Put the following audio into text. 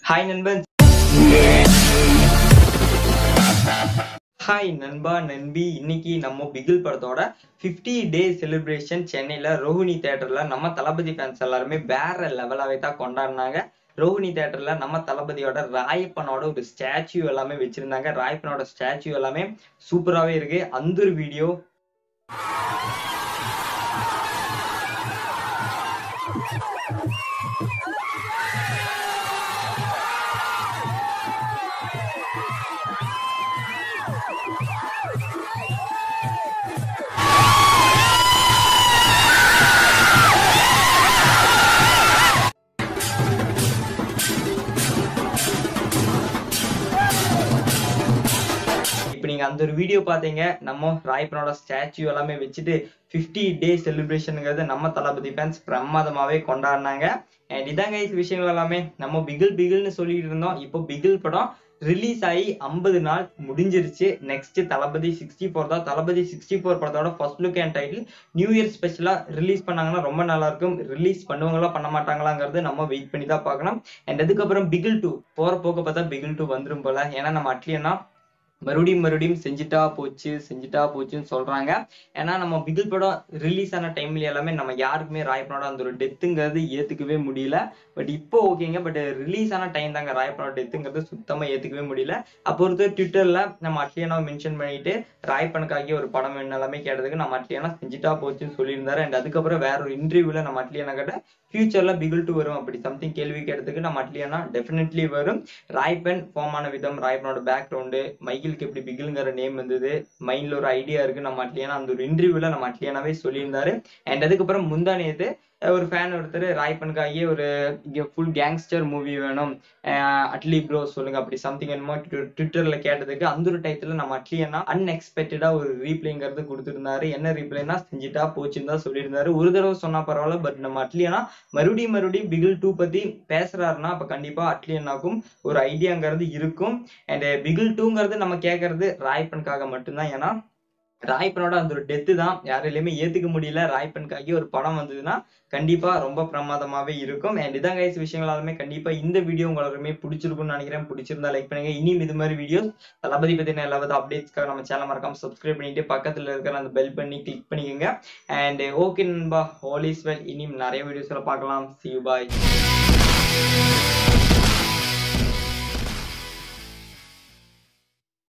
hi நண்பன் hi நண்பா நண்பி இன்னைக்கு நம்ம பிகில் படத்தோட 50 டே செலிப்ரேஷன் சென்னையில ரோஹிணி தேட்டர்ல நம்ம தளபதி ஃபேன்ஸ் எல்லாருமே வேற லெவலாவே தான் கொண்டாடினாங்க ரோஹிணி தேட்டர்ல நம்ம தளபதியோட ராயப்பனோட ஒரு ஸ்டாச்சு எல்லாமே வச்சிருந்தாங்க ராயப்பனோட ஸ்டாச்சு எல்லாமே சூப்பராகவே இருக்கு அந்த ஒரு வீடியோ இப்போ நீங்க அந்த ஒரு வீடியோ பாத்தீங்க நம்ம ராயப்பனோட ஸ்டாச்சு எல்லாமே வச்சுட்டு 50 டே செலிப்ரேஷனுங்கிறது நம்ம தளபதி ஃபேன்ஸ் பிரமாதமாவே கொண்டாடினாங்க அண்ட் இதாங்க guys விஷயங்கள் எல்லாமே நம்ம பிகில் பிகில்னு சொல்லிட்டு இருந்தோம் இப்போ பிகில் படம் ரிலீஸ் ஆகி ஐம்பது நாள் முடிஞ்சிருச்சு நெக்ஸ்ட் தளபதி சிக்ஸ்டி ஃபோர் தான் தளபதி சிக்ஸ்டி ஃபோர் படத்தோட first look and title new year ஸ்பெஷலா ரிலீஸ் பண்ணாங்கன்னா ரொம்ப நல்லா இருக்கும் ரிலீஸ் பண்ணுவாங்களா பண்ண மாட்டாங்களாங்கிறது நம்ம வெயிட் பண்ணி தான் பார்க்கணும் அண்ட் அதுக்கப்புறம் பிகில் டூ போற போக்க பார்த்தா பிகில் டூ வந்துரும் போல ஏன்னா நம்ம அட்லியனா மறுபடியும் மறுபடியும் செஞ்சுட்டா போச்சு செஞ்சுட்டா போச்சுன்னு சொல்றாங்க ஏன்னா நம்ம பிகில் படம் ரிலீஸ் ஆன டைம்ல எல்லாமே நம்ம யாருக்குமே ராயப்பனோட அந்த ஒரு டெத்துங்கிறது ஏத்துக்கவே முடியல பட் இப்போ ஓகேங்க பட் ரிலீஸ் ஆன டைம் தாங்க ராயப்பனோட டெத்துங்கிறது சுத்தமா ஏத்துக்கவே முடியல அப்போ ஒருத்தர் ட்விட்டர்ல நம்ம அட்லியனாவை மென்ஷன் பண்ணிட்டு ராயப்பனுக்காகி ஒரு படம் வேணும் எல்லாமே கேட்டதுக்கு நம்ம அட்லியனா செஞ்சுட்டா போச்சுன்னு சொல்லியிருந்தாரு அண்ட் அதுக்கப்புறம் வேற ஒரு இன்டர்வியூல நம்ம அட்லியனா கிட்ட ஃபியூச்சர்ல பிகில் டூ வரும் அப்படி சம்திங் கேள்வி கேட்டதுக்கு நம்ம அட்லியனா டெஃபினெட்லி வரும் ராய்பன் ஃபார்ம் ஆன விதம் ராய்பனோட பேக்ரவுண்டு மைக்கிளுக்கு எப்படி பிகில்ங்கிற நேம் வந்தது மைண்ட்ல ஒரு ஐடியா இருக்கு நம்ம அட்லியானா அந்த ஒரு இன்டர்வியூல நம்ம அட்லியானாவே சொல்லியிருந்தாரு அண்ட் அதுக்கப்புறம் முந்தானேத்து ஒரு ஃபேன் ஒருத்தர் ராய்பனுக்காகியே ஒரு ஃபுல் கேங்ஸ்டர் மூவி வேணும் அஹ் அட்லி ப்ரோ சொல்லுங்க அப்படி சம்திங் என்னமோ ட்விட்டர்ல கேட்டதுக்கு அந்த ஒரு டயத்துல நம்ம அட்லியனா அன்எக்ஸ்பெக்டடா ஒரு ரீப்ளேங்கிறது கொடுத்திருந்தாரு என்ன ரீப்ளேனா செஞ்சுட்டா போச்சுன்னு தான் சொல்லியிருந்தாரு ஒரு தடவை சொன்னா பரவாயில்ல பட் நம்ம அட்லியனா மறுபடியும் மறுபடியும் பிகில் டூ பத்தி பேசுறாருன்னா அப்ப கண்டிப்பா அட்லியனாக்கும் ஒரு ஐடியாங்கிறது இருக்கும் அண்ட் பிகில் டூங்கிறது நம்ம கேட்கறது ராய்பனுக்காக மட்டும்தான் ஏன்னா ராய்பனோட அந்த ஒரு டெத்து தான் யாராலையுமே ஏத்துக்க முடியல ராய்பனுக்காகி ஒரு படம் வந்ததுன்னா கண்டிப்பா ரொம்ப பிரமாதமாவே இருக்கும் அண்ட் இதான் கைஸ் விஷயங்களாலுமே கண்டிப்பா இந்த வீடியோ உங்களுக்கு பிடிச்சிருக்கும்னு நினைக்கிறேன் பிடிச்சிருந்தா லைக் பண்ணுங்க இனியும் இது மாதிரி வீடியோஸ் தளபதி பத்தின எல்லாவது அப்டேட்ஸ்க்காக நம்ம சேனல் மறக்காம சப்ஸ்கிரைப் பண்ணிட்டு பக்கத்துல இருக்கிற அந்த பெல் பண்ணி கிளிக் பண்ணிக்கோங்க அண்ட் ஓகே நண்பா ஆல் இஸ் வெல் இனியும் நிறைய வீடியோஸ்ல பார்க்கலாம் சி யூ பாய்